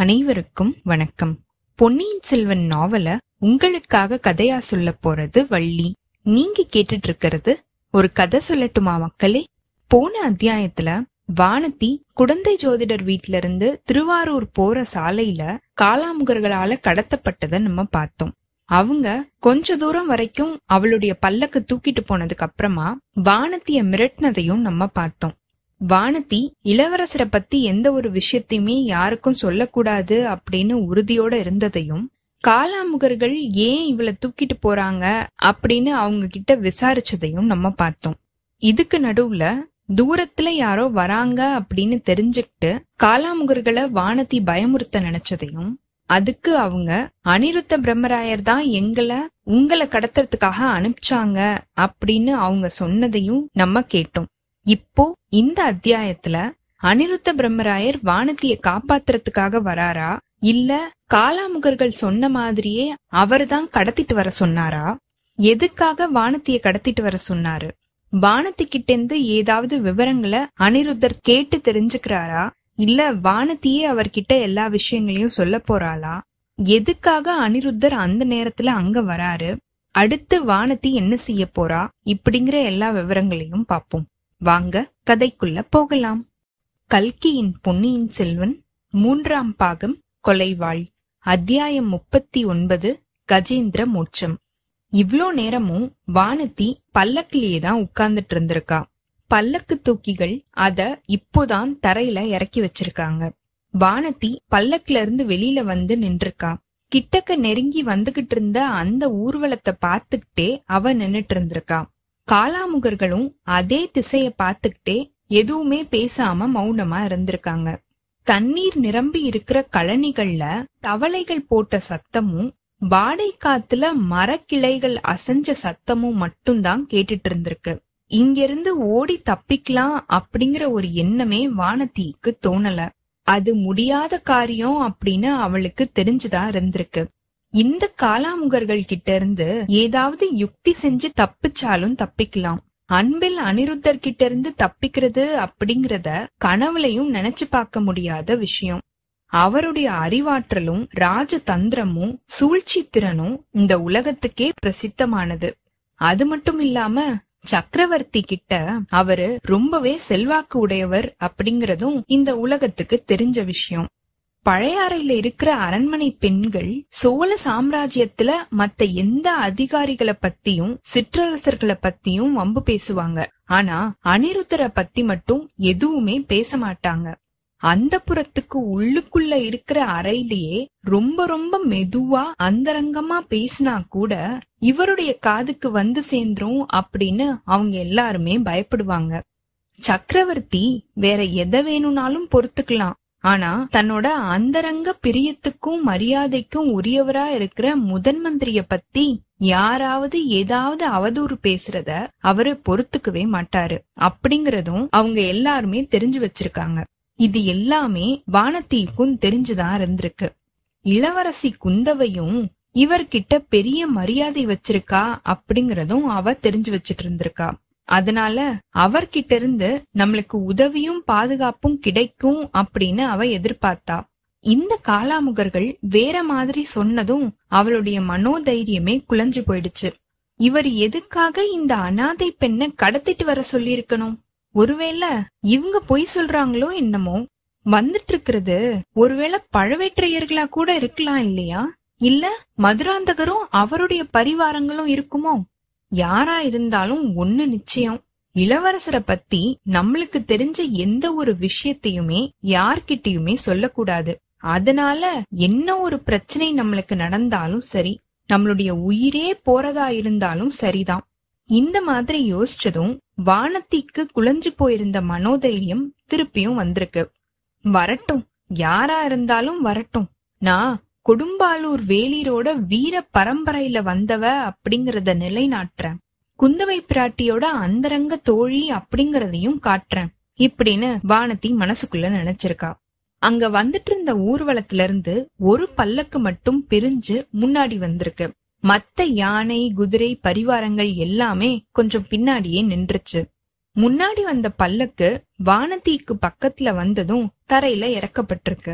அனைவருக்கும் வணக்கம் பொன்னியின் செல்வன் நாவல உங்களுக்காக கதையா சொல்ல போறது வள்ளி நீங்க கேட்டுட்டு இருக்கிறது ஒரு கதை சொல்லட்டுமா மக்களே போன அத்தியாயத்துல வானதி குடந்தை ஜோதிடர் வீட்ல இருந்து திருவாரூர் போற சாலையில காலாமுகர்களால கடத்தப்பட்டதை நம்ம பார்த்தோம் அவங்க கொஞ்ச தூரம் வரைக்கும் அவளுடைய பல்லக்கு தூக்கிட்டு போனதுக்கு அப்புறமா வானதிய மிரட்டினதையும் நம்ம பார்த்தோம் வானதி இளவரசரை பத்தி எந்த ஒரு விஷயத்தையுமே யாருக்கும் சொல்லக்கூடாது அப்படின்னு உறுதியோட இருந்ததையும் காலாமுகர்கள் ஏன் இவளை தூக்கிட்டு போறாங்க அப்படின்னு அவங்க கிட்ட விசாரிச்சதையும் நம்ம பார்த்தோம் இதுக்கு நடுவுல தூரத்துல யாரோ வராங்க அப்படின்னு தெரிஞ்சுக்கிட்டு காலாமுகர்களை வானதி பயமுறுத்த நினைச்சதையும் அதுக்கு அவங்க அனிருத்த பிரம்மராயர் தான் எங்களை உங்களை கடத்துறதுக்காக அனுப்பிச்சாங்க அப்படின்னு அவங்க சொன்னதையும் நம்ம கேட்டோம் இப்போ இந்த அத்தியாயத்துல அனிருத்த பிரம்மராயர் வானதிய காப்பாத்துறதுக்காக வராரா இல்ல காலாமுகர்கள் சொன்ன மாதிரியே அவர்தான் கடத்திட்டு வர சொன்னாரா எதுக்காக வானதிய கடத்திட்டு வர சொன்னாரு வானதி கிட்ட இருந்து ஏதாவது விவரங்களை அனிருத்தர் கேட்டு தெரிஞ்சுக்கிறாரா இல்ல வானதியே அவர்கிட்ட எல்லா விஷயங்களையும் சொல்ல போறாளா எதுக்காக அனிருத்தர் அந்த நேரத்துல அங்க வராரு அடுத்து வானதி என்ன செய்ய போறா இப்படிங்கிற எல்லா விவரங்களையும் பார்ப்போம் வாங்க கதைக்குள்ள போகலாம் கல்கியின் பொன்னியின் செல்வன் மூன்றாம் பாகம் கொலைவாள் அத்தியாயம் முப்பத்தி ஒன்பது கஜேந்திர மோட்சம் இவ்ளோ நேரமும் வானதி பல்லக்கிலேயே தான் உட்கார்ந்துட்டு இருந்திருக்கா பல்லக்கு தூக்கிகள் அத இப்போதான் தரையில இறக்கி வச்சிருக்காங்க வானதி பல்லக்குல இருந்து வெளியில வந்து நின்றுருக்கா கிட்டக்க நெருங்கி வந்துகிட்டு இருந்த அந்த ஊர்வலத்தை பார்த்துக்கிட்டே அவ நின்னுட்டு இருந்திருக்கா காலாமுகர்களும் அதே திசைய பார்த்துக்கிட்டே எதுவுமே பேசாம மௌனமா இருந்திருக்காங்க தண்ணீர் நிரம்பி இருக்கிற கழனிகள்ல தவளைகள் போட்ட சத்தமும் வாடை காத்துல மரக்கிளைகள் அசைஞ்ச சத்தமும் மட்டும்தான் கேட்டுட்டு இருந்திருக்கு இங்கிருந்து ஓடி தப்பிக்கலாம் அப்படிங்கிற ஒரு எண்ணமே வானதிக்கு தோணல அது முடியாத காரியம் அப்படின்னு அவளுக்கு தெரிஞ்சுதான் இருந்திருக்கு இந்த காலாமுகர்கள் கிட்ட இருந்து ஏதாவது யுக்தி செஞ்சு தப்பிச்சாலும் தப்பிக்கலாம் அன்பில் அனிருத்தர் கிட்ட இருந்து தப்பிக்கிறது அப்படிங்கறத கனவுலையும் நினைச்சு பார்க்க முடியாத விஷயம் அவருடைய அறிவாற்றலும் ராஜதந்திரமும் சூழ்ச்சி திறனும் இந்த உலகத்துக்கே பிரசித்தமானது அது மட்டும் இல்லாம சக்கரவர்த்தி கிட்ட அவரு ரொம்பவே செல்வாக்கு உடையவர் அப்படிங்கறதும் இந்த உலகத்துக்கு தெரிஞ்ச விஷயம் பழையாறையில இருக்கிற அரண்மனை பெண்கள் சோழ சாம்ராஜ்யத்துல மத்த எந்த அதிகாரிகளை பத்தியும் சிற்றரசர்களை பத்தியும் வம்பு பேசுவாங்க ஆனா அனிருத்தரை பத்தி மட்டும் எதுவுமே பேச மாட்டாங்க அந்த புறத்துக்கு உள்ளுக்குள்ள இருக்கிற அறையிலேயே ரொம்ப ரொம்ப மெதுவா அந்தரங்கமா பேசினா கூட இவருடைய காதுக்கு வந்து சேர்ந்துரும் அப்படின்னு அவங்க எல்லாருமே பயப்படுவாங்க சக்கரவர்த்தி வேற எதை வேணும்னாலும் பொறுத்துக்கலாம் ஆனா தன்னோட அந்தரங்க பிரியத்துக்கும் மரியாதைக்கும் உரியவரா இருக்கிற முதன் மந்திரிய பத்தி யாராவது ஏதாவது அவதூறு பேசுறத அவரு பொறுத்துக்கவே மாட்டாரு அப்படிங்கறதும் அவங்க எல்லாருமே தெரிஞ்சு வச்சிருக்காங்க இது எல்லாமே வானத்திக்கும் தெரிஞ்சுதான் இருந்திருக்கு இளவரசி குந்தவையும் இவர்கிட்ட பெரிய மரியாதை வச்சிருக்கா அப்படிங்கறதும் அவ தெரிஞ்சு வச்சிட்டு இருந்திருக்கா அதனால அவர்கிட்ட இருந்து நம்மளுக்கு உதவியும் பாதுகாப்பும் கிடைக்கும் அப்படின்னு அவ எதிர்பார்த்தா இந்த காலாமுகர்கள் வேற மாதிரி சொன்னதும் அவளுடைய மனோதைரியமே குலைஞ்சு போயிடுச்சு இவர் எதுக்காக இந்த அனாதை பெண்ணை கடத்திட்டு வர சொல்லியிருக்கணும் ஒருவேளை இவங்க பொய் சொல்றாங்களோ என்னமோ வந்துட்டு இருக்கிறது ஒருவேளை பழவேற்றையர்களா கூட இருக்கலாம் இல்லையா இல்ல மதுராந்தகரும் அவருடைய பரிவாரங்களும் இருக்குமோ யாரா இருந்தாலும் ஒண்ணு நிச்சயம் இளவரசரை பத்தி நம்மளுக்கு தெரிஞ்ச எந்த ஒரு விஷயத்தையுமே யார்கிட்டயுமே சொல்லக்கூடாது அதனால என்ன ஒரு பிரச்சனை நம்மளுக்கு நடந்தாலும் சரி நம்மளுடைய உயிரே போறதா இருந்தாலும் சரிதான் இந்த மாதிரி யோசிச்சதும் வானத்திக்கு குலைஞ்சு போயிருந்த மனோதைரியம் திருப்பியும் வந்திருக்கு வரட்டும் யாரா இருந்தாலும் வரட்டும் நான் கொடும்பாலூர் வேலீரோட வீர பரம்பரையில வந்தவ அப்படிங்கறத நிலைநாட்டுறேன் குந்தவை பிராட்டியோட அந்தரங்க தோழி அப்படிங்கறதையும் காட்டுறேன் இப்படின்னு வானதி மனசுக்குள்ள நினைச்சிருக்கா அங்க வந்துட்டு இருந்த ஊர்வலத்துல இருந்து ஒரு பல்லக்கு மட்டும் பிரிஞ்சு முன்னாடி வந்திருக்கு மத்த யானை குதிரை பரிவாரங்கள் எல்லாமே கொஞ்சம் பின்னாடியே நின்றுச்சு முன்னாடி வந்த பல்லக்கு வானதிக்கு பக்கத்துல வந்ததும் தரையில இறக்கப்பட்டிருக்கு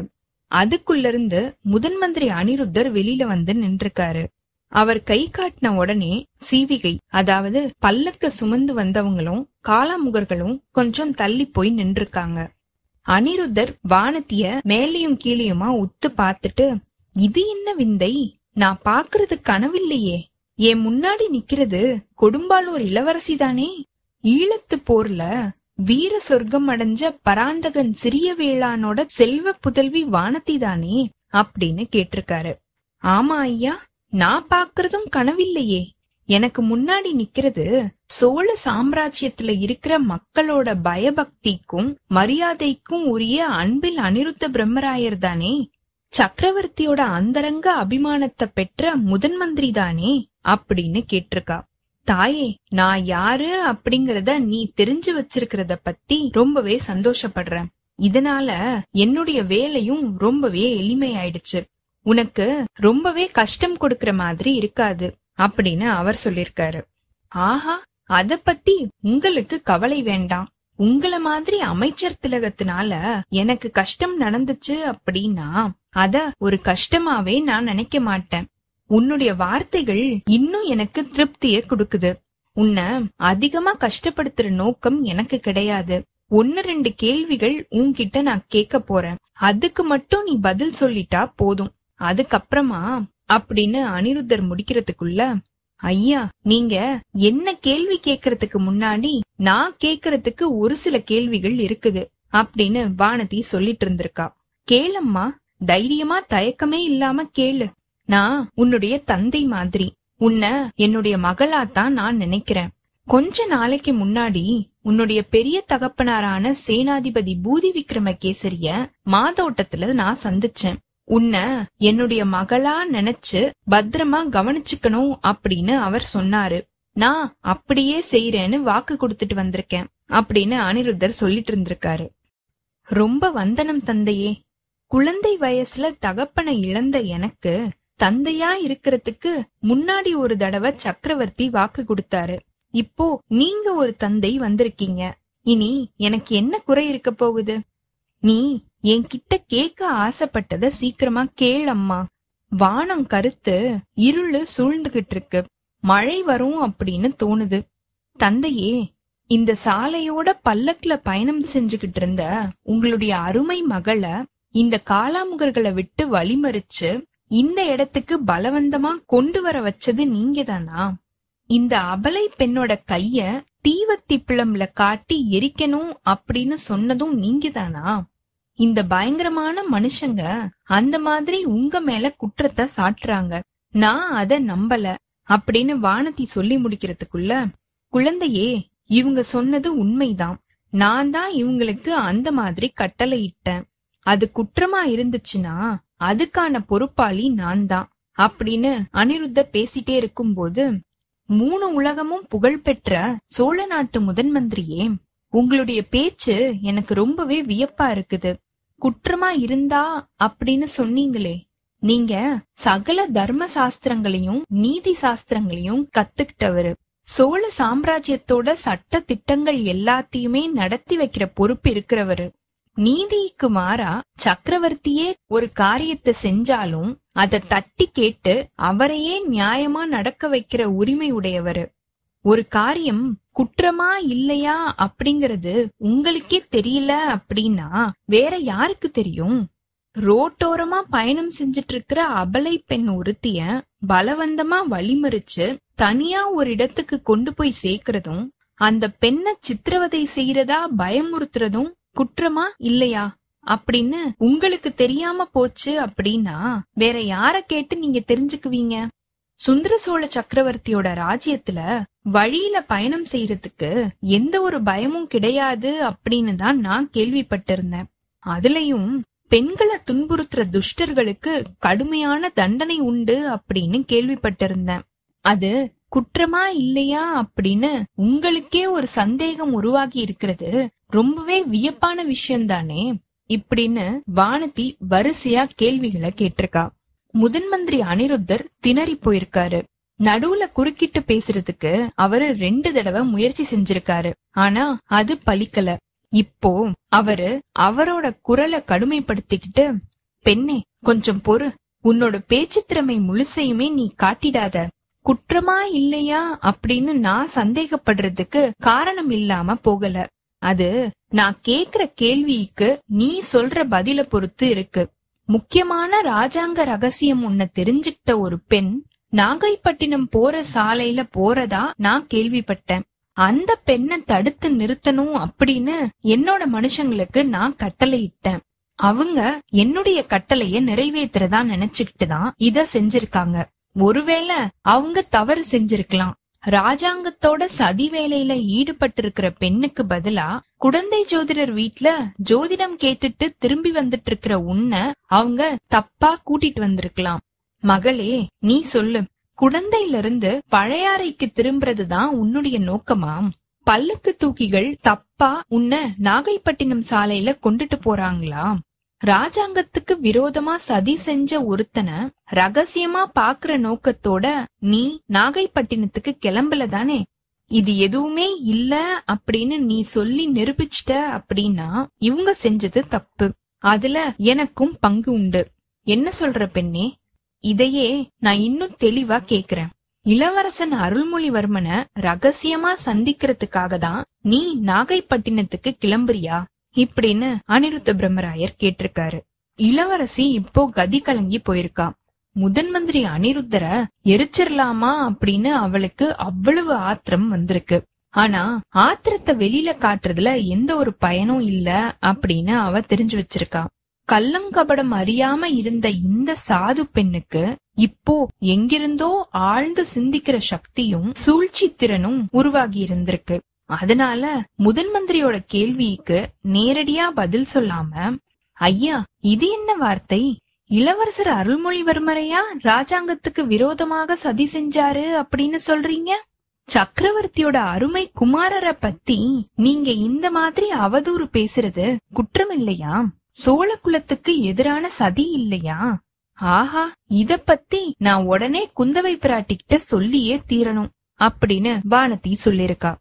அதுக்குள்ள இருந்து முதன் மந்திரி அனிருத்தர் வெளியில வந்து நின்றுக்காரு அவர் கை காட்டின உடனே சீவிகை அதாவது பல்லக்க சுமந்து வந்தவங்களும் காலாமுகர்களும் கொஞ்சம் தள்ளி போய் நின்றுருக்காங்க அனிருத்தர் வானத்திய மேலையும் கீழையுமா உத்து பார்த்துட்டு இது என்ன விந்தை நான் பாக்குறது கனவில்லையே என் முன்னாடி நிக்கிறது கொடும்பாலூர் இளவரசி தானே ஈழத்து போர்ல வீர சொர்க்கம் அடைஞ்ச பராந்தகன் சிறிய வேளானோட செல்வ புதல்வி வானதி தானே அப்படின்னு கேட்டிருக்காரு ஆமா ஐயா நான் பாக்குறதும் கனவில்லையே எனக்கு முன்னாடி நிக்கிறது சோழ சாம்ராஜ்யத்துல இருக்கிற மக்களோட பயபக்திக்கும் மரியாதைக்கும் உரிய அன்பில் அனிருத்த பிரம்மராயர் தானே சக்கரவர்த்தியோட அந்தரங்க அபிமானத்தை பெற்ற முதன் மந்திரி தானே அப்படின்னு கேட்டிருக்கா தாயே நான் யாரு அப்படிங்கறத நீ தெரிஞ்சு வச்சிருக்கிறத பத்தி ரொம்பவே சந்தோஷப்படுறேன் இதனால என்னுடைய வேலையும் ரொம்பவே எளிமையாயிடுச்சு உனக்கு ரொம்பவே கஷ்டம் கொடுக்கற மாதிரி இருக்காது அப்படின்னு அவர் சொல்லிருக்காரு ஆஹா அத பத்தி உங்களுக்கு கவலை வேண்டாம் உங்கள மாதிரி அமைச்சர் திலகத்தினால எனக்கு கஷ்டம் நடந்துச்சு அப்படின்னா அத ஒரு கஷ்டமாவே நான் நினைக்க மாட்டேன் உன்னுடைய வார்த்தைகள் இன்னும் எனக்கு திருப்திய கொடுக்குது உன்னை அதிகமா கஷ்டப்படுத்துற நோக்கம் எனக்கு கிடையாது ஒன்னு ரெண்டு கேள்விகள் உன்கிட்ட நான் கேட்க போறேன் அதுக்கு மட்டும் நீ பதில் சொல்லிட்டா போதும் அதுக்கப்புறமா அப்படின்னு அனிருத்தர் முடிக்கிறதுக்குள்ள ஐயா நீங்க என்ன கேள்வி கேக்குறதுக்கு முன்னாடி நான் கேக்குறதுக்கு ஒரு சில கேள்விகள் இருக்குது அப்படின்னு வானதி சொல்லிட்டு இருந்திருக்கா கேளம்மா தைரியமா தயக்கமே இல்லாம கேளு நான் உன்னுடைய தந்தை மாதிரி உன்னை என்னுடைய மகளாத்தான் நான் நினைக்கிறேன் கொஞ்ச நாளைக்கு முன்னாடி உன்னுடைய பெரிய தகப்பனாரான சேனாதிபதி பூதி விக்ரமகேசரிய மாதோட்டத்துல நான் சந்திச்சேன் உன்னை என்னுடைய மகளா நினைச்சு பத்திரமா கவனிச்சுக்கணும் அப்படின்னு அவர் சொன்னாரு நான் அப்படியே செய்யறேன்னு வாக்கு கொடுத்துட்டு வந்திருக்கேன் அப்படின்னு அனிருத்தர் சொல்லிட்டு இருந்திருக்காரு ரொம்ப வந்தனம் தந்தையே குழந்தை வயசுல தகப்பனை இழந்த எனக்கு தந்தையா இருக்கிறதுக்கு முன்னாடி ஒரு தடவை சக்கரவர்த்தி வாக்கு கொடுத்தாரு இப்போ நீங்க ஒரு தந்தை வந்திருக்கீங்க இனி எனக்கு என்ன குறை இருக்க போகுது நீ என்கிட்ட கேட்க ஆசைப்பட்டத சீக்கிரமா கேளம்மா வானம் கருத்து இருளு சூழ்ந்துகிட்டு இருக்கு மழை வரும் அப்படின்னு தோணுது தந்தையே இந்த சாலையோட பல்லக்குல பயணம் செஞ்சுகிட்டு இருந்த உங்களுடைய அருமை மகளை இந்த காலாமுகர்களை விட்டு வழிமறிச்சு இந்த இடத்துக்கு பலவந்தமா கொண்டு வர வச்சது நீங்க தானா இந்த அபலை பெண்ணோட கைய தீவத்தி பிளம்ல காட்டி எரிக்கணும் அப்படின்னு சொன்னதும் நீங்க தானா இந்த பயங்கரமான மனுஷங்க அந்த மாதிரி உங்க மேல குற்றத்தை சாட்டுறாங்க நான் அத நம்பல அப்படின்னு வானதி சொல்லி முடிக்கிறதுக்குள்ள குழந்தையே இவங்க சொன்னது உண்மைதான் நான் தான் இவங்களுக்கு அந்த மாதிரி கட்டளை இட்டேன் அது குற்றமா இருந்துச்சுன்னா அதுக்கான பொறுப்பாளி நான் தான் அப்படின்னு அனிருத்தர் பேசிட்டே இருக்கும்போது மூணு உலகமும் புகழ்பெற்ற சோழ நாட்டு முதன் மந்திரியே உங்களுடைய பேச்சு எனக்கு ரொம்பவே வியப்பா இருக்குது குற்றமா இருந்தா அப்படின்னு சொன்னீங்களே நீங்க சகல தர்ம சாஸ்திரங்களையும் நீதி சாஸ்திரங்களையும் கத்துக்கிட்டவரு சோழ சாம்ராஜ்யத்தோட சட்ட திட்டங்கள் எல்லாத்தையுமே நடத்தி வைக்கிற பொறுப்பு இருக்கிறவரு நீதிக்கு மாறா சக்கரவர்த்தியே ஒரு காரியத்தை செஞ்சாலும் அத தட்டி கேட்டு அவரையே நியாயமா நடக்க வைக்கிற உரிமை உடையவரு ஒரு காரியம் குற்றமா இல்லையா அப்படிங்கறது உங்களுக்கே தெரியல அப்படின்னா வேற யாருக்கு தெரியும் ரோட்டோரமா பயணம் செஞ்சிட்டு இருக்கிற அபலை பெண் ஒருத்திய பலவந்தமா வழிமறிச்சு தனியா ஒரு இடத்துக்கு கொண்டு போய் சேர்க்கறதும் அந்த பெண்ணை சித்திரவதை செய்யறதா பயமுறுத்துறதும் குற்றமா இல்லையா அப்படின்னு உங்களுக்கு தெரியாம போச்சு அப்படின்னா வேற யார கேட்டு நீங்க தெரிஞ்சுக்குவீங்க சுந்தர சோழ சக்கரவர்த்தியோட ராஜ்யத்துல வழியில பயணம் செய்யறதுக்கு எந்த ஒரு பயமும் கிடையாது அப்படின்னு தான் நான் கேள்விப்பட்டிருந்தேன் அதுலயும் பெண்களை துன்புறுத்துற துஷ்டர்களுக்கு கடுமையான தண்டனை உண்டு அப்படின்னு கேள்விப்பட்டிருந்தேன் அது குற்றமா இல்லையா அப்படின்னு உங்களுக்கே ஒரு சந்தேகம் உருவாகி இருக்கிறது ரொம்பவே வியப்பான விஷயம்தானே இப்படின்னு வானதி வரிசையா கேள்விகளை கேட்டிருக்கா முதன் மந்திரி அனிருத்தர் திணறி போயிருக்காரு நடுவுல குறுக்கிட்டு பேசுறதுக்கு அவரு ரெண்டு தடவை முயற்சி செஞ்சிருக்காரு ஆனா அது பலிக்கல இப்போ அவரு அவரோட குரலை கடுமைப்படுத்திக்கிட்டு பெண்ணே கொஞ்சம் பொறு உன்னோட பேச்சு திறமை முழுசையுமே நீ காட்டிடாத குற்றமா இல்லையா அப்படின்னு நான் சந்தேகப்படுறதுக்கு காரணம் இல்லாம போகல அது நான் கேக்குற கேள்விக்கு நீ சொல்ற பதில பொறுத்து இருக்கு முக்கியமான ராஜாங்க ரகசியம் உன்னை தெரிஞ்சுக்கிட்ட ஒரு பெண் நாகைப்பட்டினம் போற சாலையில போறதா நான் கேள்விப்பட்டேன் அந்த பெண்ணை தடுத்து நிறுத்தணும் அப்படின்னு என்னோட மனுஷங்களுக்கு நான் கட்டளையிட்டேன் அவங்க என்னுடைய கட்டளைய நிறைவேத்துறதா நினைச்சுக்கிட்டு தான் இத செஞ்சிருக்காங்க ஒருவேளை அவங்க தவறு செஞ்சிருக்கலாம் ராஜாங்கத்தோட சதி வேலையில ஈடுபட்டு இருக்கிற பெண்ணுக்கு பதிலா குழந்தை ஜோதிடர் வீட்ல ஜோதிடம் கேட்டுட்டு திரும்பி வந்துட்டு இருக்கிற உன்னை அவங்க தப்பா கூட்டிட்டு வந்திருக்கலாம் மகளே நீ சொல்லு குழந்தையில இருந்து பழையாறைக்கு திரும்புறதுதான் உன்னுடைய நோக்கமாம் பல்லுக்கு தூக்கிகள் தப்பா உன்னை நாகைப்பட்டினம் சாலையில கொண்டுட்டு போறாங்களா ராஜாங்கத்துக்கு விரோதமா சதி செஞ்ச ஒருத்தனை ரகசியமா பாக்குற நோக்கத்தோட நீ நாகைப்பட்டினத்துக்கு கிளம்பல தானே இது எதுவுமே இல்ல அப்படின்னு நீ சொல்லி நிரூபிச்சிட்ட அப்படின்னா இவங்க செஞ்சது தப்பு அதுல எனக்கும் பங்கு உண்டு என்ன சொல்ற பெண்ணே இதையே நான் இன்னும் தெளிவா கேக்குறேன் இளவரசன் அருள்மொழிவர்மனை ரகசியமா சந்திக்கிறதுக்காக தான் நீ நாகைப்பட்டினத்துக்கு கிளம்புறியா இப்படின்னு அனிருத்த பிரம்மராயர் கேட்டிருக்காரு இளவரசி இப்போ கதி கலங்கி போயிருக்கா முதன் மந்திரி அனிருத்தர எரிச்சிடலாமா அப்படின்னு அவளுக்கு அவ்வளவு ஆத்திரம் வந்திருக்கு ஆனா ஆத்திரத்தை வெளியில காட்டுறதுல எந்த ஒரு பயனும் இல்ல அப்படின்னு அவ தெரிஞ்சு வச்சிருக்கா கள்ளங்கபடம் அறியாம இருந்த இந்த சாது பெண்ணுக்கு இப்போ எங்கிருந்தோ ஆழ்ந்து சிந்திக்கிற சக்தியும் சூழ்ச்சி திறனும் உருவாகி இருந்திருக்கு அதனால முதன் மந்திரியோட கேள்விக்கு நேரடியா பதில் சொல்லாம ஐயா இது என்ன வார்த்தை இளவரசர் அருள்மொழிவர்மரையா ராஜாங்கத்துக்கு விரோதமாக சதி செஞ்சாரு அப்படின்னு சொல்றீங்க சக்கரவர்த்தியோட அருமை குமாரரை பத்தி நீங்க இந்த மாதிரி அவதூறு பேசுறது குற்றம் இல்லையா சோழ குலத்துக்கு எதிரான சதி இல்லையா ஆஹா இத பத்தி நான் உடனே குந்தவை பிராட்டிக்கிட்ட சொல்லியே தீரணும் அப்படின்னு வானதி சொல்லிருக்கா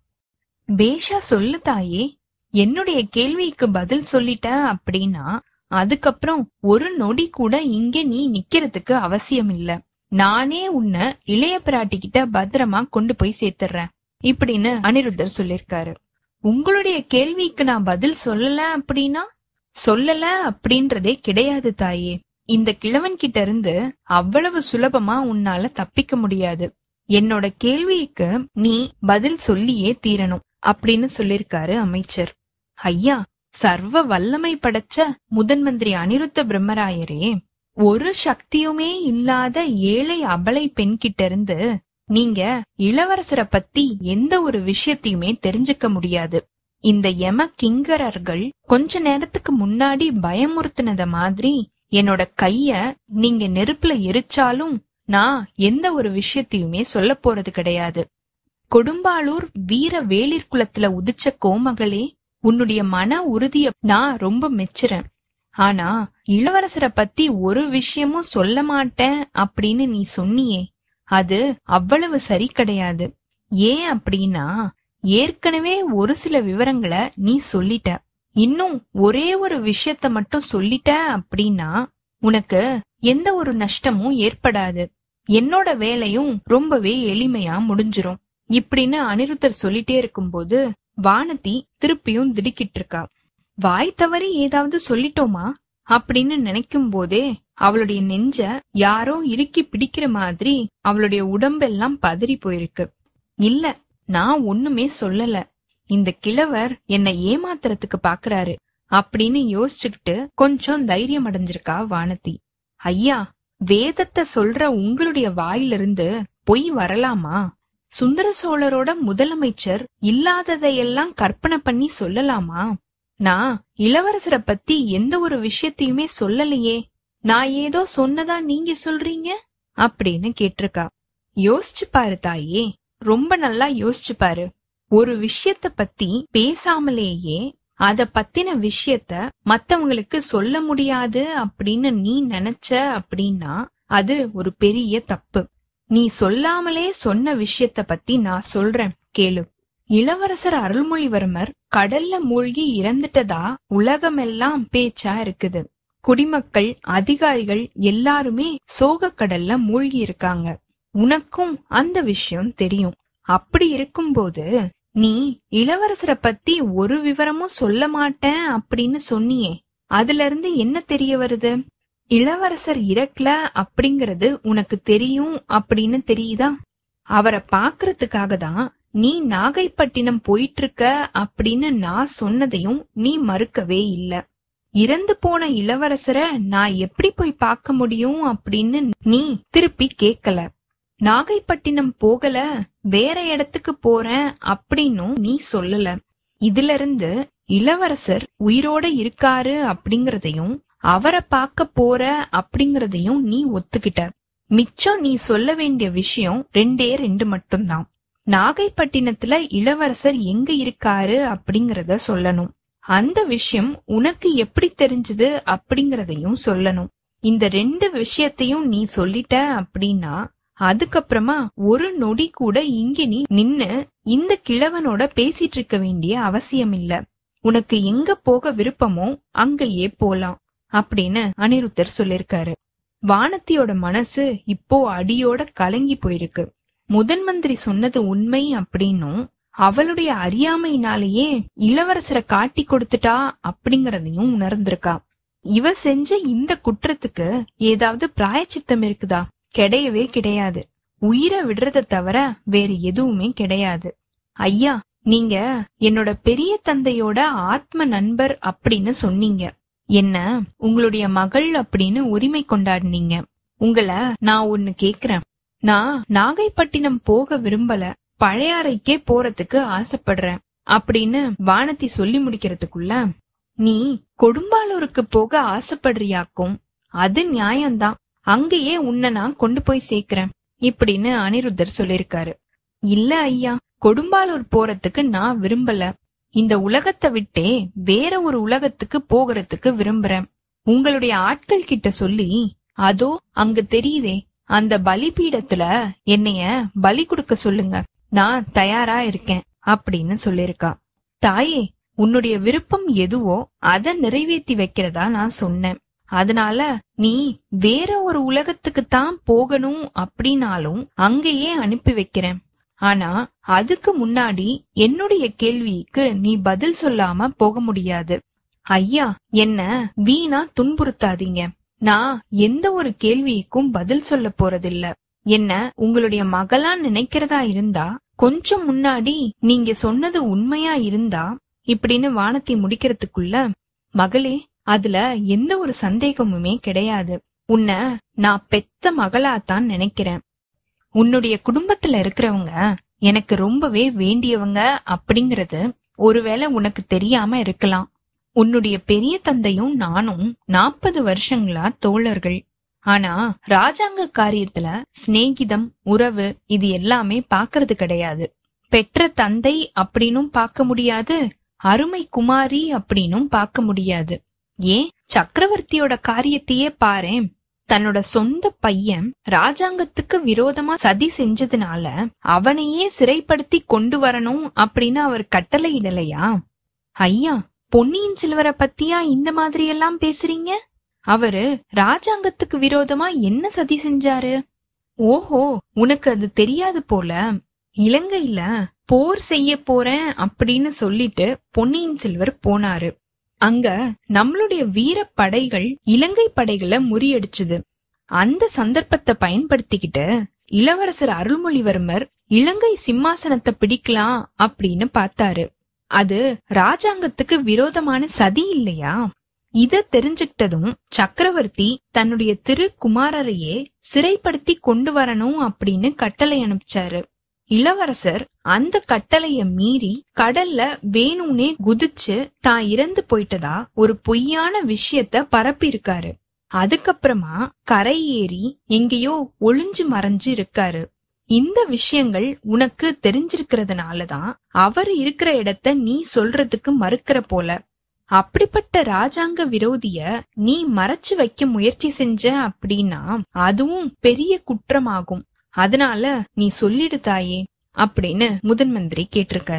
பேஷா சொல்லு தாயே என்னுடைய கேள்விக்கு பதில் சொல்லிட்ட அப்படின்னா அதுக்கப்புறம் ஒரு நொடி கூட இங்க நீ நிக்கிறதுக்கு அவசியம் இல்ல நானே உன்னை இளைய பிராட்டி கிட்ட பத்திரமா கொண்டு போய் சேர்த்துறேன் இப்படின்னு அனிருத்தர் சொல்லிருக்காரு உங்களுடைய கேள்விக்கு நான் பதில் சொல்லல அப்படின்னா சொல்லல அப்படின்றதே கிடையாது தாயே இந்த கிழவன் கிட்ட இருந்து அவ்வளவு சுலபமா உன்னால தப்பிக்க முடியாது என்னோட கேள்விக்கு நீ பதில் சொல்லியே தீரணும் அப்படின்னு சொல்லிருக்காரு அமைச்சர் ஐயா சர்வ வல்லமை படைச்ச முதன் மந்திரி அனிருத்த பிரம்மராயரே ஒரு சக்தியுமே இல்லாத ஏழை அபலை பெண் கிட்ட இருந்து நீங்க இளவரசரை பத்தி எந்த ஒரு விஷயத்தையுமே தெரிஞ்சுக்க முடியாது இந்த யம கிங்கரர்கள் கொஞ்ச நேரத்துக்கு முன்னாடி பயமுறுத்தினத மாதிரி என்னோட கைய நீங்க நெருப்புல எரிச்சாலும் நான் எந்த ஒரு விஷயத்தையுமே சொல்ல போறது கிடையாது கொடும்பாளூர் வீர வேளிர் குலத்துல உதிச்ச கோமகளே உன்னுடைய மன உறுதிய நான் ரொம்ப மெச்சுறேன் ஆனா இளவரசரை பத்தி ஒரு விஷயமும் சொல்ல மாட்டேன் அப்படின்னு நீ சொன்னியே அது அவ்வளவு சரி கிடையாது ஏன் அப்படின்னா ஏற்கனவே ஒரு சில விவரங்களை நீ சொல்லிட்ட இன்னும் ஒரே ஒரு விஷயத்த மட்டும் சொல்லிட்ட அப்படின்னா உனக்கு எந்த ஒரு நஷ்டமும் ஏற்படாது என்னோட வேலையும் ரொம்பவே எளிமையா முடிஞ்சிரும் இப்படின்னு அனிருத்தர் சொல்லிட்டே இருக்கும்போது வானதி திருப்பியும் திடுக்கிட்டு இருக்கா வாய் தவறி ஏதாவது சொல்லிட்டோமா அப்படின்னு நினைக்கும் போதே அவளுடைய நெஞ்ச யாரோ இறுக்கி பிடிக்கிற மாதிரி அவளுடைய உடம்பெல்லாம் பதறி போயிருக்கு இல்ல நான் ஒண்ணுமே சொல்லல இந்த கிழவர் என்னை ஏமாத்துறதுக்கு பாக்குறாரு அப்படின்னு யோசிச்சுக்கிட்டு கொஞ்சம் தைரியம் அடைஞ்சிருக்கா வானதி ஐயா வேதத்தை சொல்ற உங்களுடைய வாயிலிருந்து பொய் வரலாமா சுந்தர சோழரோட முதலமைச்சர் இல்லாததையெல்லாம் கற்பனை பண்ணி சொல்லலாமா நான் இளவரசரை பத்தி எந்த ஒரு விஷயத்தையுமே சொல்லலையே நான் ஏதோ சொன்னதா நீங்க சொல்றீங்க அப்படின்னு கேட்டிருக்கா யோசிச்சு பாரு தாயே ரொம்ப நல்லா யோசிச்சு பாரு ஒரு விஷயத்த பத்தி பேசாமலேயே அத பத்தின விஷயத்த மத்தவங்களுக்கு சொல்ல முடியாது அப்படின்னு நீ நினைச்ச அப்படின்னா அது ஒரு பெரிய தப்பு நீ சொல்லாமலே சொன்ன விஷயத்த பத்தி நான் சொல்றேன் கேளு இளவரசர் அருள்மொழிவர்மர் கடல்ல மூழ்கி இறந்துட்டதா உலகமெல்லாம் பேச்சா இருக்குது குடிமக்கள் அதிகாரிகள் எல்லாருமே சோக கடல்ல மூழ்கி இருக்காங்க உனக்கும் அந்த விஷயம் தெரியும் அப்படி இருக்கும்போது நீ இளவரசரை பத்தி ஒரு விவரமும் சொல்ல மாட்டேன் அப்படின்னு சொன்னியே அதுல இருந்து என்ன தெரிய வருது இளவரசர் இறக்கல அப்படிங்கறது உனக்கு தெரியும் அப்படின்னு தெரியுதா அவரை பாக்குறதுக்காக தான் நீ நாகைப்பட்டினம் போயிட்டு இருக்க அப்படின்னு நான் சொன்னதையும் நீ மறுக்கவே இல்ல இறந்து போன இளவரசரை நான் எப்படி போய் பார்க்க முடியும் அப்படின்னு நீ திருப்பி கேக்கல நாகைப்பட்டினம் போகல வேற இடத்துக்கு போறேன் அப்படின்னும் நீ சொல்லல இதுல இருந்து இளவரசர் உயிரோட இருக்காரு அப்படிங்கறதையும் அவரை பார்க்க போற அப்படிங்கறதையும் நீ ஒத்துக்கிட்ட மிச்சம் நீ சொல்ல வேண்டிய விஷயம் ரெண்டே ரெண்டு மட்டும்தான் நாகைப்பட்டினத்துல இளவரசர் எங்க இருக்காரு அப்படிங்கறத சொல்லணும் அந்த விஷயம் உனக்கு எப்படி தெரிஞ்சது அப்படிங்கறதையும் சொல்லணும் இந்த ரெண்டு விஷயத்தையும் நீ சொல்லிட்ட அப்படின்னா அதுக்கப்புறமா ஒரு நொடி கூட இங்க நீ நின்னு இந்த கிழவனோட பேசிட்டு இருக்க வேண்டிய அவசியம் இல்ல உனக்கு எங்க போக விருப்பமோ அங்கேயே போலாம் அப்படின்னு அனிருத்தர் சொல்லிருக்காரு வானத்தியோட மனசு இப்போ அடியோட கலங்கி போயிருக்கு முதன் மந்திரி சொன்னது உண்மை அப்படின்னும் அவளுடைய அறியாமையினாலேயே இளவரசரை காட்டி கொடுத்துட்டா அப்படிங்கறதையும் உணர்ந்திருக்கா இவ செஞ்ச இந்த குற்றத்துக்கு ஏதாவது பிராயச்சித்தம் இருக்குதா கிடையவே கிடையாது உயிரை விடுறத தவிர வேற எதுவுமே கிடையாது ஐயா நீங்க என்னோட பெரிய தந்தையோட ஆத்ம நண்பர் அப்படின்னு சொன்னீங்க என்ன உங்களுடைய மகள் அப்படின்னு உரிமை கொண்டாடினீங்க உங்களை நான் ஒன்னு கேக்குறேன் நான் நாகைப்பட்டினம் போக விரும்பல பழையாறைக்கே போறதுக்கு ஆசைப்படுறேன் அப்படின்னு வானதி சொல்லி முடிக்கிறதுக்குள்ள நீ கொடும்பாலூருக்கு போக ஆசைப்படுறியாக்கும் அது நியாயம்தான் அங்கேயே உன்னை நான் கொண்டு போய் சேர்க்கிறேன் இப்படின்னு அனிருத்தர் சொல்லிருக்காரு இல்ல ஐயா கொடும்பாலூர் போறதுக்கு நான் விரும்பல இந்த உலகத்தை விட்டே வேற ஒரு உலகத்துக்கு போகிறதுக்கு விரும்புறேன் உங்களுடைய ஆட்கள் கிட்ட சொல்லி அதோ அங்க தெரியுதே அந்த பலிபீடத்துல என்னைய பலி கொடுக்க சொல்லுங்க நான் தயாரா இருக்கேன் அப்படின்னு சொல்லிருக்கா தாயே உன்னுடைய விருப்பம் எதுவோ அத நிறைவேற்றி வைக்கிறதா நான் சொன்னேன் அதனால நீ வேற ஒரு உலகத்துக்கு தான் போகணும் அப்படின்னாலும் அங்கேயே அனுப்பி வைக்கிறேன் ஆனா அதுக்கு முன்னாடி என்னுடைய கேள்விக்கு நீ பதில் சொல்லாம போக முடியாது ஐயா என்ன வீணா துன்புறுத்தாதீங்க நான் எந்த ஒரு கேள்விக்கும் பதில் சொல்ல போறதில்ல என்ன உங்களுடைய மகளா நினைக்கிறதா இருந்தா கொஞ்சம் முன்னாடி நீங்க சொன்னது உண்மையா இருந்தா இப்படின்னு வானத்தை முடிக்கிறதுக்குள்ள மகளே அதுல எந்த ஒரு சந்தேகமுமே கிடையாது உன்னை நான் பெத்த மகளாத்தான் நினைக்கிறேன் உன்னுடைய குடும்பத்துல இருக்கிறவங்க எனக்கு ரொம்பவே வேண்டியவங்க அப்படிங்கறது ஒருவேளை உனக்கு தெரியாம இருக்கலாம் உன்னுடைய பெரிய தந்தையும் நானும் நாற்பது வருஷங்களா தோழர்கள் ஆனா ராஜாங்க காரியத்துல சிநேகிதம் உறவு இது எல்லாமே பாக்குறது கிடையாது பெற்ற தந்தை அப்படின்னும் பார்க்க முடியாது அருமை குமாரி அப்படின்னும் பார்க்க முடியாது ஏன் சக்கரவர்த்தியோட காரியத்தையே பாரேன் தன்னோட சொந்த பையன் ராஜாங்கத்துக்கு விரோதமா சதி செஞ்சதுனால அவனையே சிறைப்படுத்தி கொண்டு வரணும் அப்படின்னு அவர் கட்டளையிடலையா ஐயா பொன்னியின் செல்வரை பத்தியா இந்த மாதிரி எல்லாம் பேசுறீங்க அவரு ராஜாங்கத்துக்கு விரோதமா என்ன சதி செஞ்சாரு ஓஹோ உனக்கு அது தெரியாது போல இலங்கையில போர் செய்ய போறேன் அப்படின்னு சொல்லிட்டு பொன்னியின் செல்வர் போனாரு அங்க நம்மளுடைய வீர படைகள் இலங்கை படைகளை முறியடிச்சுது அந்த சந்தர்ப்பத்தை பயன்படுத்திக்கிட்டு இளவரசர் அருள்மொழிவர்மர் இலங்கை சிம்மாசனத்தை பிடிக்கலாம் அப்படின்னு பார்த்தாரு அது ராஜாங்கத்துக்கு விரோதமான சதி இல்லையா இத தெரிஞ்சுக்கிட்டதும் சக்கரவர்த்தி தன்னுடைய திரு குமாரரையே சிறைப்படுத்தி கொண்டு வரணும் அப்படின்னு கட்டளை அனுப்பிச்சாரு இளவரசர் அந்த கட்டளைய மீறி கடல்ல வேணும்னே குதிச்சு தான் இறந்து போயிட்டதா ஒரு பொய்யான விஷயத்த பரப்பி இருக்காரு அதுக்கப்புறமா கரை ஏறி எங்கேயோ ஒளிஞ்சு மறைஞ்சு இருக்காரு இந்த விஷயங்கள் உனக்கு தெரிஞ்சிருக்கிறதுனாலதான் அவர் இருக்கிற இடத்த நீ சொல்றதுக்கு மறுக்கிற போல அப்படிப்பட்ட ராஜாங்க விரோதிய நீ மறைச்சு வைக்க முயற்சி செஞ்ச அப்படின்னா அதுவும் பெரிய குற்றமாகும் அதனால நீ சொல்லிடு தாயே அப்படின்னு முதன் மந்திரி கேட்டிருக்காரு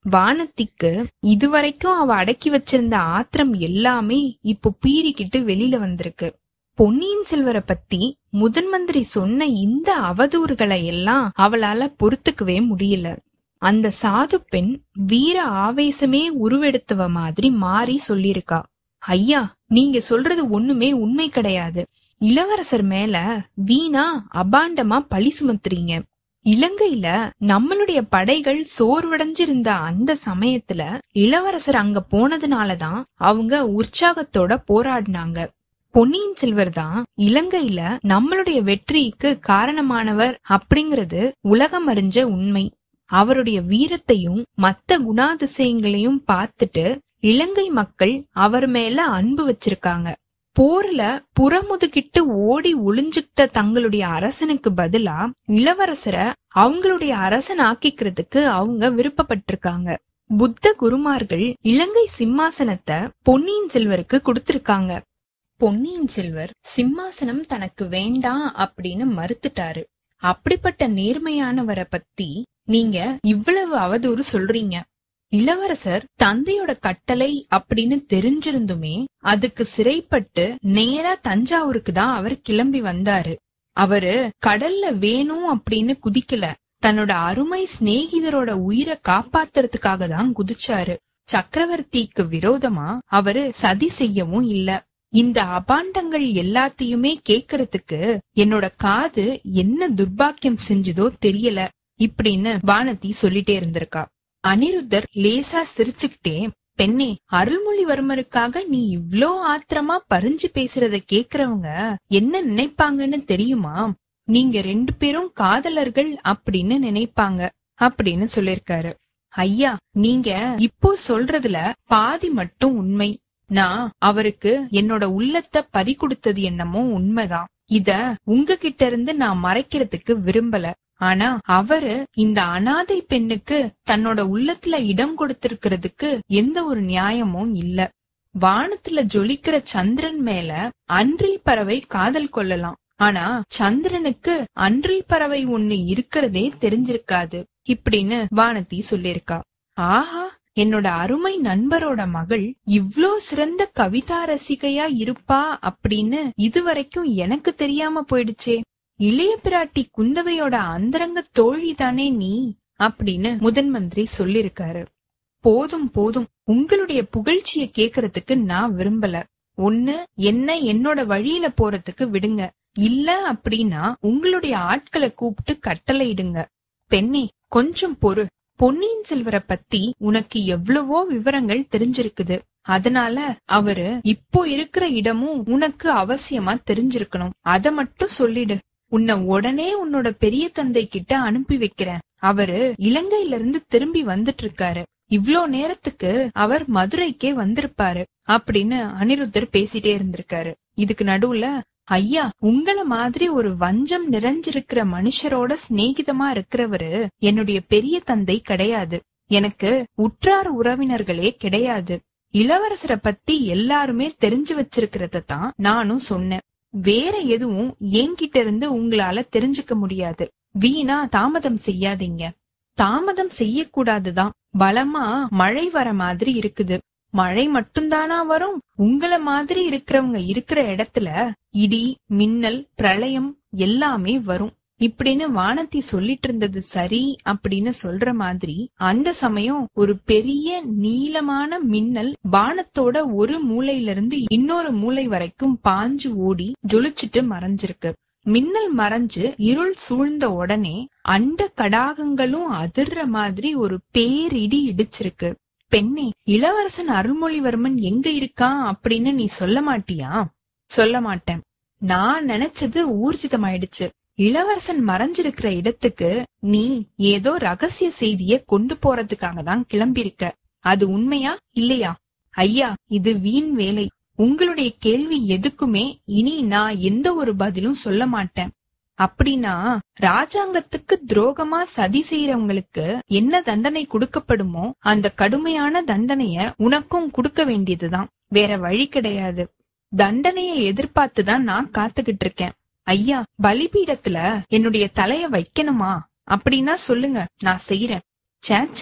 வானத்திக்கு இதுவரைக்கும் அவ அடக்கி வச்சிருந்த ஆத்திரம் எல்லாமே இப்போ பீறிக்கிட்டு வெளியில வந்திருக்கு பொன்னியின் செல்வரை பத்தி முதன் மந்திரி சொன்ன இந்த அவதூறுகளை எல்லாம் அவளால பொறுத்துக்கவே முடியல அந்த சாது பெண் வீர ஆவேசமே உருவெடுத்தவ மாதிரி மாறி சொல்லிருக்கா ஐயா நீங்க சொல்றது ஒண்ணுமே உண்மை கிடையாது இளவரசர் மேல வீணா அபாண்டமா பழி சுமத்துறீங்க இலங்கையில நம்மளுடைய படைகள் சோர்வடைஞ்சிருந்த அந்த சமயத்துல இளவரசர் அங்க போனதுனாலதான் அவங்க உற்சாகத்தோட போராடினாங்க பொன்னியின் செல்வர் தான் இலங்கையில நம்மளுடைய வெற்றிக்கு காரணமானவர் அப்படிங்கறது உலகம் அறிஞ்ச உண்மை அவருடைய வீரத்தையும் மத்த குணாதிசயங்களையும் பார்த்துட்டு இலங்கை மக்கள் அவர் மேல அன்பு வச்சிருக்காங்க போர்ல புறமுதுகிட்டு ஓடி ஒளிஞ்சுக்கிட்ட தங்களுடைய அரசனுக்கு பதிலா இளவரசரை அவங்களுடைய அரசன் ஆக்கிக்கிறதுக்கு அவங்க விருப்பப்பட்டிருக்காங்க புத்த குருமார்கள் இலங்கை சிம்மாசனத்தை பொன்னியின் செல்வருக்கு கொடுத்திருக்காங்க பொன்னியின் செல்வர் சிம்மாசனம் தனக்கு வேண்டாம் அப்படின்னு மறுத்துட்டாரு அப்படிப்பட்ட நேர்மையானவரை பத்தி நீங்க இவ்வளவு அவதூறு சொல்றீங்க இளவரசர் தந்தையோட கட்டளை அப்படின்னு தெரிஞ்சிருந்துமே அதுக்கு சிறைப்பட்டு நேரா தஞ்சாவூருக்கு தான் அவர் கிளம்பி வந்தாரு அவரு கடல்ல வேணும் அப்படின்னு குதிக்கல தன்னோட அருமை சிநேகிதரோட உயிரை காப்பாத்துறதுக்காக தான் குதிச்சாரு சக்கரவர்த்திக்கு விரோதமா அவரு சதி செய்யவும் இல்ல இந்த அபாண்டங்கள் எல்லாத்தையுமே கேக்குறதுக்கு என்னோட காது என்ன துர்பாக்கியம் செஞ்சதோ தெரியல இப்படின்னு வானதி சொல்லிட்டே இருந்திருக்கா அனிருத்தர் லேசா சிரிச்சுக்கிட்டே பெண்ணே அருள்மொழிவர்மருக்காக நீ இவ்ளோ ஆத்திரமா பறிஞ்சு பேசுறத கேக்குறவங்க என்ன நினைப்பாங்கன்னு தெரியுமா நீங்க ரெண்டு பேரும் காதலர்கள் அப்படின்னு நினைப்பாங்க அப்படின்னு சொல்லிருக்காரு ஐயா நீங்க இப்போ சொல்றதுல பாதி மட்டும் உண்மை நான் அவருக்கு என்னோட உள்ளத்தை பறி கொடுத்தது என்னமோ உண்மைதான் இத உங்ககிட்ட இருந்து நான் மறைக்கிறதுக்கு விரும்பல ஆனா அவரு இந்த அனாதை பெண்ணுக்கு தன்னோட உள்ளத்துல இடம் கொடுத்திருக்கிறதுக்கு எந்த ஒரு நியாயமும் இல்ல வானத்துல ஜொலிக்கிற சந்திரன் மேல அன்றில் பறவை காதல் கொள்ளலாம் ஆனா சந்திரனுக்கு அன்றில் பறவை ஒண்ணு இருக்கிறதே தெரிஞ்சிருக்காது இப்படின்னு வானதி சொல்லிருக்கா ஆஹா என்னோட அருமை நண்பரோட மகள் இவ்ளோ சிறந்த கவிதா ரசிகையா இருப்பா அப்படின்னு இதுவரைக்கும் எனக்கு தெரியாம போயிடுச்சே இளைய பிராட்டி குந்தவையோட அந்தரங்க தோழி தானே நீ அப்படின்னு முதன் மந்திரி சொல்லிருக்காரு போதும் போதும் உங்களுடைய புகழ்ச்சிய கேக்குறதுக்கு நான் விரும்பல ஒண்ணு என்ன என்னோட வழியில போறதுக்கு விடுங்க இல்ல அப்படின்னா உங்களுடைய ஆட்களை கூப்பிட்டு கட்டளையிடுங்க பெண்ணே கொஞ்சம் பொறு பொன்னியின் செல்வரை பத்தி உனக்கு எவ்வளவோ விவரங்கள் தெரிஞ்சிருக்குது அதனால அவரு இப்போ இருக்கிற இடமும் உனக்கு அவசியமா தெரிஞ்சிருக்கணும் அத மட்டும் சொல்லிடு உன்னை உடனே உன்னோட பெரிய தந்தை கிட்ட அனுப்பி வைக்கிறேன் அவரு இலங்கையில இருந்து திரும்பி வந்துட்டு இருக்காரு இவ்ளோ நேரத்துக்கு அவர் மதுரைக்கே வந்திருப்பாரு அப்படின்னு அனிருத்தர் பேசிட்டே இருந்திருக்காரு இதுக்கு நடுவுல ஐயா உங்கள மாதிரி ஒரு வஞ்சம் நிறைஞ்சிருக்கிற மனுஷரோட சிநேகிதமா இருக்கிறவரு என்னுடைய பெரிய தந்தை கிடையாது எனக்கு உற்றார் உறவினர்களே கிடையாது இளவரசரை பத்தி எல்லாருமே தெரிஞ்சு வச்சிருக்கிறத தான் நானும் சொன்னேன் வேற எதுவும் என்கிட்ட இருந்து உங்களால தெரிஞ்சுக்க முடியாது வீணா தாமதம் செய்யாதீங்க தாமதம் செய்யக்கூடாதுதான் பலமா மழை வர மாதிரி இருக்குது மழை மட்டும்தானா வரும் உங்கள மாதிரி இருக்கிறவங்க இருக்கிற இடத்துல இடி மின்னல் பிரளயம் எல்லாமே வரும் இப்படின்னு வானத்தி சொல்லிட்டு இருந்தது சரி அப்படின்னு சொல்ற மாதிரி அந்த சமயம் ஒரு பெரிய நீளமான மின்னல் பானத்தோட ஒரு மூலையில இருந்து இன்னொரு மூலை வரைக்கும் பாஞ்சு ஓடி ஜொலிச்சிட்டு மறைஞ்சிருக்கு மின்னல் மறைஞ்சு இருள் சூழ்ந்த உடனே அண்ட கடாகங்களும் அதிர்ற மாதிரி ஒரு பேரிடி இடிச்சிருக்கு பெண்ணே இளவரசன் அருள்மொழிவர்மன் எங்க இருக்கான் அப்படின்னு நீ சொல்ல மாட்டியா சொல்ல மாட்டேன் நான் நினைச்சது ஊர்ஜிதமாயிடுச்சு இளவரசன் மறைஞ்சிருக்கிற இடத்துக்கு நீ ஏதோ ரகசிய செய்திய கொண்டு போறதுக்காக தான் கிளம்பியிருக்க அது உண்மையா இல்லையா ஐயா இது வீண் வேலை உங்களுடைய கேள்வி எதுக்குமே இனி நான் எந்த ஒரு பதிலும் சொல்ல மாட்டேன் அப்படின்னா ராஜாங்கத்துக்கு துரோகமா சதி செய்யறவங்களுக்கு என்ன தண்டனை கொடுக்கப்படுமோ அந்த கடுமையான தண்டனைய உனக்கும் கொடுக்க வேண்டியதுதான் வேற வழி கிடையாது தண்டனைய எதிர்பார்த்துதான் நான் காத்துக்கிட்டு இருக்கேன் ஐயா பலிபீடத்துல என்னுடைய தலைய வைக்கணுமா அப்படின்னா சொல்லுங்க நான் செய்யறேன் சேச்ச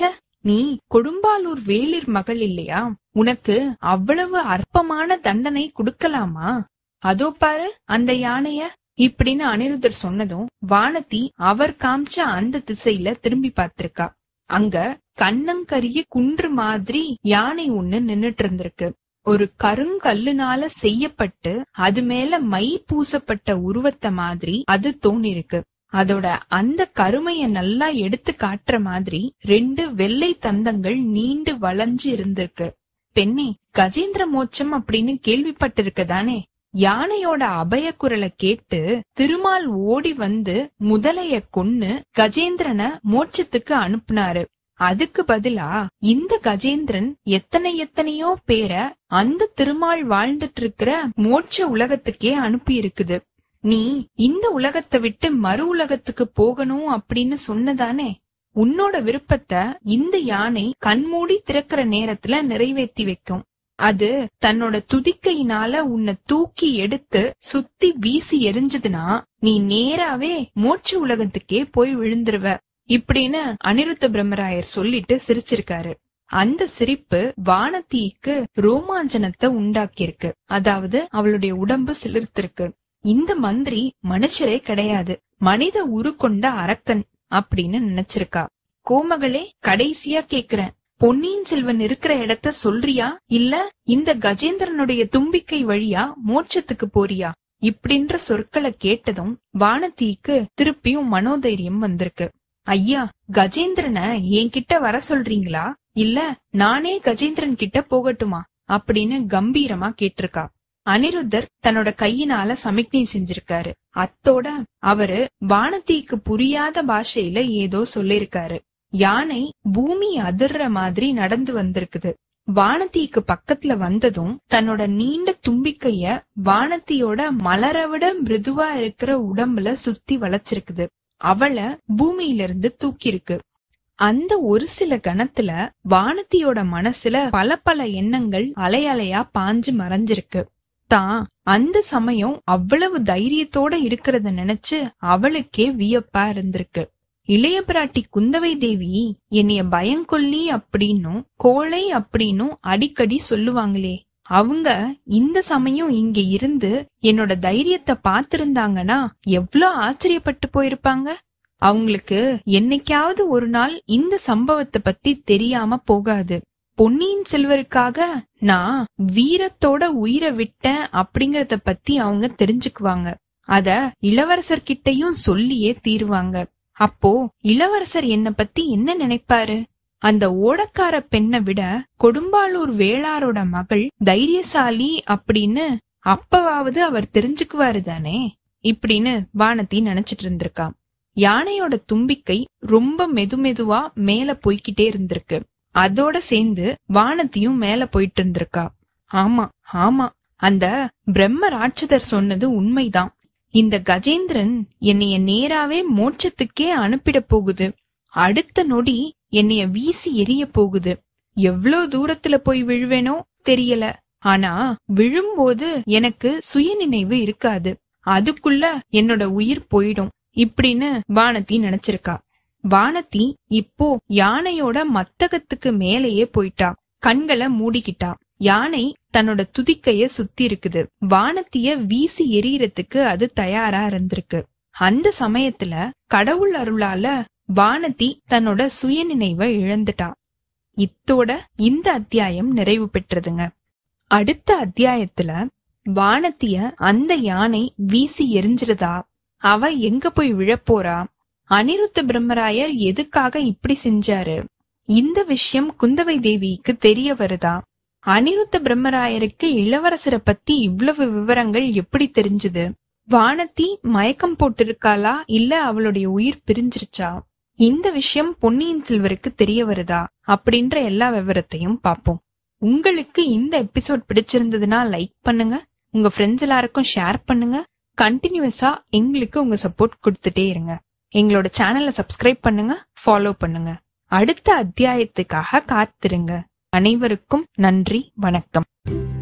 நீ கொடும்பாலூர் வேளிர் மகள் இல்லையா உனக்கு அவ்வளவு அற்பமான தண்டனை கொடுக்கலாமா அதோ பாரு அந்த யானைய இப்படின்னு அனிருத்தர் சொன்னதும் வானதி அவர் காமிச்ச அந்த திசையில திரும்பி பார்த்திருக்கா அங்க கண்ணங்கரிய குன்று மாதிரி யானை ஒண்ணு நின்னுட்டு இருந்திருக்கு ஒரு கருங்கல்லுனால செய்யப்பட்டு அது மேல மை பூசப்பட்ட உருவத்தை மாதிரி அது தோணிருக்கு அதோட அந்த கருமைய நல்லா எடுத்து காட்டுற மாதிரி ரெண்டு வெள்ளை தந்தங்கள் நீண்டு வளைஞ்சு இருந்திருக்கு பெண்ணே கஜேந்திர மோட்சம் அப்படின்னு கேள்விப்பட்டிருக்க தானே யானையோட அபய குரலை கேட்டு திருமால் ஓடி வந்து முதலைய கொன்னு கஜேந்திரனை மோட்சத்துக்கு அனுப்புனாரு அதுக்கு பதிலா இந்த கஜேந்திரன் எத்தனை எத்தனையோ பேரை அந்த திருமால் வாழ்ந்துட்டு இருக்கிற மோட்ச உலகத்துக்கே அனுப்பி இருக்குது நீ இந்த உலகத்தை விட்டு மறு உலகத்துக்கு போகணும் அப்படின்னு சொன்னதானே உன்னோட விருப்பத்தை இந்த யானை கண்மூடி திறக்கிற நேரத்துல நிறைவேற்றி வைக்கும் அது தன்னோட துதிக்கையினால உன்னை தூக்கி எடுத்து சுத்தி வீசி எரிஞ்சதுன்னா நீ நேராவே மோட்ச உலகத்துக்கே போய் விழுந்துருவ இப்படின்னு அனிருத்த பிரம்மராயர் சொல்லிட்டு சிரிச்சிருக்காரு அந்த சிரிப்பு வானத்தீக்கு ரோமாஞ்சனத்தை உண்டாக்கியிருக்கு அதாவது அவளுடைய உடம்பு சிலிர்த்திருக்கு இந்த மந்திரி மனுஷரே கிடையாது மனித உரு கொண்ட அரக்கன் அப்படின்னு நினைச்சிருக்கா கோமகளே கடைசியா கேக்குறேன் பொன்னியின் செல்வன் இருக்கிற இடத்த சொல்றியா இல்ல இந்த கஜேந்திரனுடைய தும்பிக்கை வழியா மோட்சத்துக்கு போறியா இப்படின்ற சொற்களை கேட்டதும் வானத்தீக்கு திருப்பியும் மனோதைரியம் வந்திருக்கு ஐயா கஜேந்திரனை என்கிட்ட வர சொல்றீங்களா இல்ல நானே கஜேந்திரன் கிட்ட போகட்டுமா அப்படின்னு கம்பீரமா கேட்டிருக்கா அனிருத்தர் தன்னோட கையினால சமிக்ஞை செஞ்சிருக்காரு அத்தோட அவரு வானத்தீக்கு புரியாத பாஷையில ஏதோ சொல்லிருக்காரு யானை பூமி அதிர்ற மாதிரி நடந்து வந்திருக்குது வானத்தீக்கு பக்கத்துல வந்ததும் தன்னோட நீண்ட தும்பிக்கைய வானத்தியோட மலரவிட மிருதுவா இருக்கிற உடம்புல சுத்தி வளைச்சிருக்குது அவளை பூமியில இருந்து தூக்கிருக்கு அந்த ஒரு சில கணத்துல வானத்தியோட மனசுல பல பல எண்ணங்கள் அலையலையா பாஞ்சு மறைஞ்சிருக்கு தான் அந்த சமயம் அவ்வளவு தைரியத்தோட இருக்கிறத நினைச்சு அவளுக்கே வியப்பா இருந்திருக்கு இளைய பிராட்டி குந்தவை தேவி என்னைய பயங்கொல்லி அப்படின்னும் கோழை அப்படின்னும் அடிக்கடி சொல்லுவாங்களே அவங்க இந்த சமயம் இங்க இருந்து என்னோட தைரியத்தை பாத்திருந்தாங்கன்னா எவ்ளோ ஆச்சரியப்பட்டு போயிருப்பாங்க அவங்களுக்கு என்னைக்காவது ஒரு நாள் இந்த சம்பவத்தை பத்தி தெரியாம போகாது பொன்னியின் செல்வருக்காக நான் வீரத்தோட உயிரை விட்டேன் அப்படிங்கறத பத்தி அவங்க தெரிஞ்சுக்குவாங்க அத இளவரசர் கிட்டயும் சொல்லியே தீருவாங்க அப்போ இளவரசர் என்ன பத்தி என்ன நினைப்பாரு அந்த ஓடக்கார பெண்ணை விட கொடும்பாலூர் வேளாரோட மகள் தைரியசாலி அப்படின்னு அப்பவாவது அவர் தெரிஞ்சுக்குவாரு தானே இப்படின்னு வானதி நினைச்சிட்டு இருந்திருக்கா யானையோட தும்பிக்கை ரொம்ப மெதுமெதுவா மேல போய்கிட்டே இருந்திருக்கு அதோட சேர்ந்து வானத்தியும் மேல போயிட்டு இருந்திருக்கா ஆமா ஆமா அந்த பிரம்ம ராட்சதர் சொன்னது உண்மைதான் இந்த கஜேந்திரன் என்னைய நேராவே மோட்சத்துக்கே அனுப்பிட போகுது அடுத்த நொடி என்னைய வீசி எரிய போகுது எவ்ளோ தூரத்துல போய் விழுவேனோ தெரியல ஆனா விழும்போது எனக்கு சுயநினைவு இருக்காது அதுக்குள்ள என்னோட உயிர் போயிடும் இப்படின்னு வானதி நினைச்சிருக்கா வானதி இப்போ யானையோட மத்தகத்துக்கு மேலேயே போயிட்டா கண்களை மூடிக்கிட்டா யானை தன்னோட துதிக்கைய சுத்தி இருக்குது வானத்திய வீசி எரியறதுக்கு அது தயாரா இருந்திருக்கு அந்த சமயத்துல கடவுள் அருளால வானதி தன்னோட சுயநினைவை இழந்துட்டா இத்தோட இந்த அத்தியாயம் நிறைவு பெற்றதுங்க அடுத்த அத்தியாயத்துல வானத்திய அந்த யானை வீசி எரிஞ்சிருதா அவ எங்க போய் விழப்போறா அனிருத்த பிரம்மராயர் எதுக்காக இப்படி செஞ்சாரு இந்த விஷயம் குந்தவை தேவிக்கு தெரிய வருதா அனிருத்த பிரம்மராயருக்கு இளவரசரை பத்தி இவ்வளவு விவரங்கள் எப்படி தெரிஞ்சது வானத்தி மயக்கம் போட்டிருக்காளா இல்ல அவளுடைய உயிர் பிரிஞ்சிருச்சா இந்த விஷயம் பொன்னியின் செல்வருக்கு தெரிய வருதா அப்படின்ற எல்லா விவரத்தையும் பார்ப்போம் உங்களுக்கு இந்த எபிசோட் பிடிச்சிருந்ததுன்னா லைக் பண்ணுங்க உங்க ஃப்ரெண்ட்ஸ் எல்லாருக்கும் ஷேர் பண்ணுங்க கண்டினியூஸா எங்களுக்கு உங்க சப்போர்ட் கொடுத்துட்டே இருங்க எங்களோட சேனலை சப்ஸ்கிரைப் பண்ணுங்க ஃபாலோ பண்ணுங்க அடுத்த அத்தியாயத்துக்காக காத்திருங்க அனைவருக்கும் நன்றி வணக்கம்